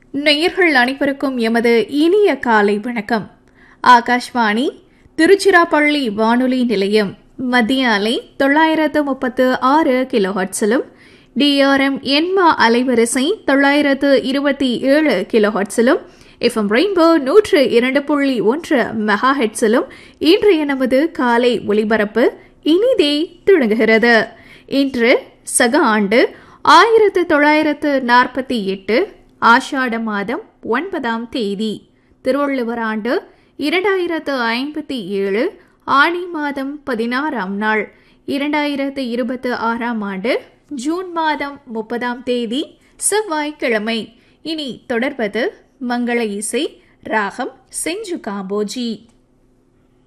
நேயர்கள் அனைவருக்கும் எமது இனிய காலை வணக்கம் ஆகாஷ்வாணி திருச்சிராப்பள்ளி வானொலி நிலையம் மத்திய அலை தொள்ளாயிரத்து முப்பத்து ஆறு கிலோஹட்ஸிலும் டிஆர்எம் என்மா அலைவரிசை தொள்ளாயிரத்து இருபத்தி ஏழு கிலோஹட்ஸிலும் எஃப்எம் ரெயின்போ நூற்று இரண்டு புள்ளி ஒன்று மெகா ஹெட்ஸிலும் இன்றைய நமது காலை ஒலிபரப்பு இனிதே தொடங்குகிறது இன்று சக ஆண்டு ஆயிரத்து தொள்ளாயிரத்து நாற்பத்தி எட்டு ஆஷாட மாதம் ஒன்பதாம் தேதி திருவள்ளுவர் ஆண்டு இரண்டாயிரத்து ஐம்பத்தி ஏழு ஆணி மாதம் பதினாறாம் நாள் இரண்டாயிரத்து இருபத்து ஆறாம் ஆண்டு ஜூன் மாதம் முப்பதாம் தேதி செவ்வாய்க்கிழமை இனி தொடர்வது மங்கள இசை ராகம் செஞ்சு காம்போஜி